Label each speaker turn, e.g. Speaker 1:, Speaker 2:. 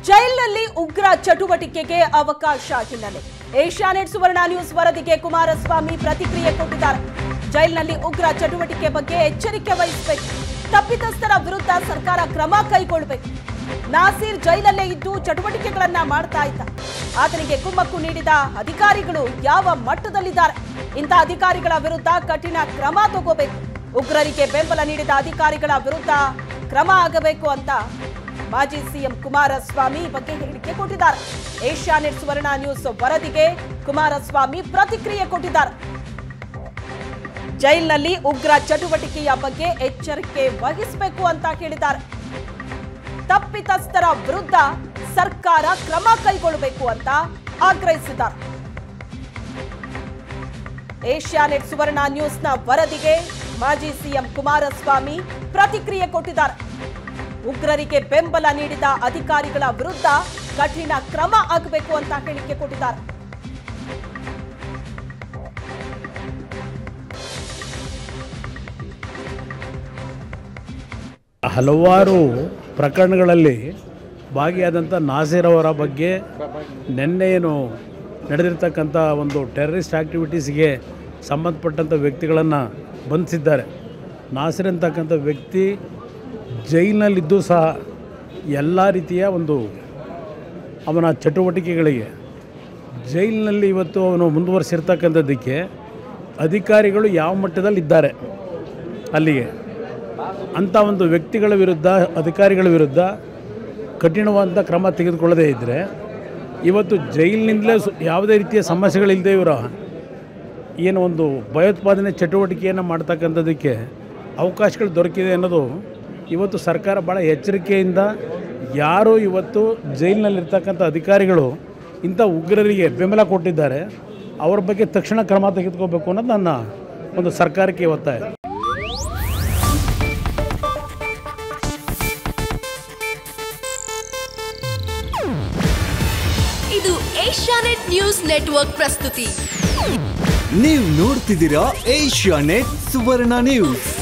Speaker 1: ಜೈಲಿನಲ್ಲಿ ಉಗ್ರ ಚಟುವಟಿಕೆಗೆ ಅವಕಾಶ ಹಿನ್ನೆಲೆ ಏಷ್ಯಾನೆಟ್ ಸುವರ್ಣ ನ್ಯೂಸ್ ವರದಿಗೆ ಕುಮಾರಸ್ವಾಮಿ ಪ್ರತಿಕ್ರಿಯೆ ಕೊಟ್ಟಿದ್ದಾರೆ ಜೈಲಿನಲ್ಲಿ ಉಗ್ರ ಚಟುವಟಿಕೆ ಬಗ್ಗೆ ಎಚ್ಚರಿಕೆ ವಹಿಸಬೇಕು ತಪ್ಪಿತಸ್ಥರ ವಿರುದ್ಧ ಸರ್ಕಾರ ಕ್ರಮ ಕೈಗೊಳ್ಳಬೇಕು ನಾಸೀರ್ ಜೈಲಲ್ಲೇ ಇದ್ದು ಚಟುವಟಿಕೆಗಳನ್ನ ಮಾಡ್ತಾ ಇದ್ದ ಆತನಿಗೆ ಕುಮ್ಮಕ್ಕು ನೀಡಿದ ಅಧಿಕಾರಿಗಳು ಯಾವ ಮಟ್ಟದಲ್ಲಿದ್ದಾರೆ ಇಂಥ ಅಧಿಕಾರಿಗಳ ವಿರುದ್ಧ ಕಠಿಣ ಕ್ರಮ ತಗೋಬೇಕು ಉಗ್ರರಿಗೆ ಬೆಂಬಲ ನೀಡಿದ ಅಧಿಕಾರಿಗಳ ವಿರುದ್ಧ ಕ್ರಮ ಆಗಬೇಕು ಅಂತ ಮಾಜಿ ಸಿಎಂ ಕುಮಾರಸ್ವಾಮಿ ಈ ಬಗ್ಗೆ ಹೇಳಿಕೆ ಕೊಟ್ಟಿದ್ದಾರೆ ಏಷ್ಯಾನೆಟ್ ಸುವರ್ಣ ನ್ಯೂಸ್ ವರದಿಗೆ ಕುಮಾರಸ್ವಾಮಿ ಪ್ರತಿಕ್ರಿಯೆ ಕೊಟ್ಟಿದ್ದಾರೆ ಜೈಲಿನಲ್ಲಿ ಉಗ್ರ ಚಟುವಟಿಕೆಯ ಬಗ್ಗೆ ಎಚ್ಚರಿಕೆ ವಹಿಸಬೇಕು ಅಂತ ಹೇಳಿದ್ದಾರೆ ತಪ್ಪಿತಸ್ಥರ ವಿರುದ್ಧ ಸರ್ಕಾರ ಕ್ರಮ ಕೈಗೊಳ್ಳಬೇಕು ಅಂತ ಆಗ್ರಹಿಸಿದ್ದಾರೆ ಏಷ್ಯಾನೆಟ್ ಸುವರ್ಣ ನ್ಯೂಸ್ನ ವರದಿಗೆ ಮಾಜಿ ಸಿಎಂ ಕುಮಾರಸ್ವಾಮಿ ಪ್ರತಿಕ್ರಿಯೆ ಕೊಟ್ಟಿದ್ದಾರೆ ಉಗ್ರರಿಗೆ ಬೆಂಬಲ ನೀಡಿದ ಅಧಿಕಾರಿಗಳ ವಿರುದ್ಧ ಕಠಿಣ ಕ್ರಮ ಆಗಬೇಕು ಅಂತ ಹೇಳಿಕೆ ಕೊಟ್ಟಿದ್ದಾರೆ
Speaker 2: ಹಲವಾರು ಪ್ರಕರಣಗಳಲ್ಲಿ ಭಾಗಿಯಾದಂಥ ನಾಸೀರ್ ಅವರ ಬಗ್ಗೆ ನಿನ್ನೆ ಏನು ನಡೆದಿರ್ತಕ್ಕಂಥ ಒಂದು ಟೆರರಿಸ್ಟ್ ಆ್ಯಕ್ಟಿವಿಟೀಸ್ಗೆ ಸಂಬಂಧಪಟ್ಟಂಥ ವ್ಯಕ್ತಿಗಳನ್ನು ಬಂಧಿಸಿದ್ದಾರೆ ನಾಸೀರ್ ಅಂತಕ್ಕಂಥ ವ್ಯಕ್ತಿ ಜೈಲಿನಲ್ಲಿದ್ದು ಸಹ ಎಲ್ಲ ರೀತಿಯ ಒಂದು ಅವನ ಚಟುವಟಿಕೆಗಳಿಗೆ ಜೈಲಿನಲ್ಲಿ ಇವತ್ತು ಅವನು ಮುಂದುವರಿಸಿರ್ತಕ್ಕಂಥದ್ದಕ್ಕೆ ಅಧಿಕಾರಿಗಳು ಯಾವ ಮಟ್ಟದಲ್ಲಿ ಇದ್ದಾರೆ ಅಲ್ಲಿಗೆ ಅಂಥ ಒಂದು ವ್ಯಕ್ತಿಗಳ ವಿರುದ್ಧ ಅಧಿಕಾರಿಗಳ ವಿರುದ್ಧ ಕಠಿಣವಾದ ಕ್ರಮ ತೆಗೆದುಕೊಳ್ಳದೇ ಇದ್ದರೆ ಇವತ್ತು ಜೈಲಿನಿಂದಲೇ ಸು ಯಾವುದೇ ರೀತಿಯ ಸಮಸ್ಯೆಗಳಿಲ್ಲದೆ ಇವರ ಏನು ಒಂದು ಭಯೋತ್ಪಾದನೆ ಚಟುವಟಿಕೆಯನ್ನು ಮಾಡ್ತಕ್ಕಂಥದ್ದಕ್ಕೆ ಅವಕಾಶಗಳು ದೊರಕಿದೆ ಅನ್ನೋದು ಇವತ್ತು ಸರ್ಕಾರ ಭಾಳ ಎಚ್ಚರಿಕೆಯಿಂದ ಯಾರು ಇವತ್ತು ಜೈಲಿನಲ್ಲಿರ್ತಕ್ಕಂಥ ಅಧಿಕಾರಿಗಳು ಇಂಥ ಉಗ್ರರಿಗೆ ಬೆಂಬಲ ಕೊಟ್ಟಿದ್ದಾರೆ ಅವ್ರ ಬಗ್ಗೆ ತಕ್ಷಣ ಕ್ರಮ ತೆಗೆದುಕೋಬೇಕು ಅನ್ನೋದು ನನ್ನ ಒಂದು ಸರ್ಕಾರಕ್ಕೆ ಒತ್ತಾಯ
Speaker 3: ಇದು ಏಷ್ಯಾನೆಟ್ ನ್ಯೂಸ್ ನೆಟ್ವರ್ಕ್ ಪ್ರಸ್ತುತಿ
Speaker 4: ನೀವು ನೋಡ್ತಿದ್ದೀರಾ ಏಷ್ಯಾ ನೆಟ್ ಸುವರ್ಣ ನ್ಯೂಸ್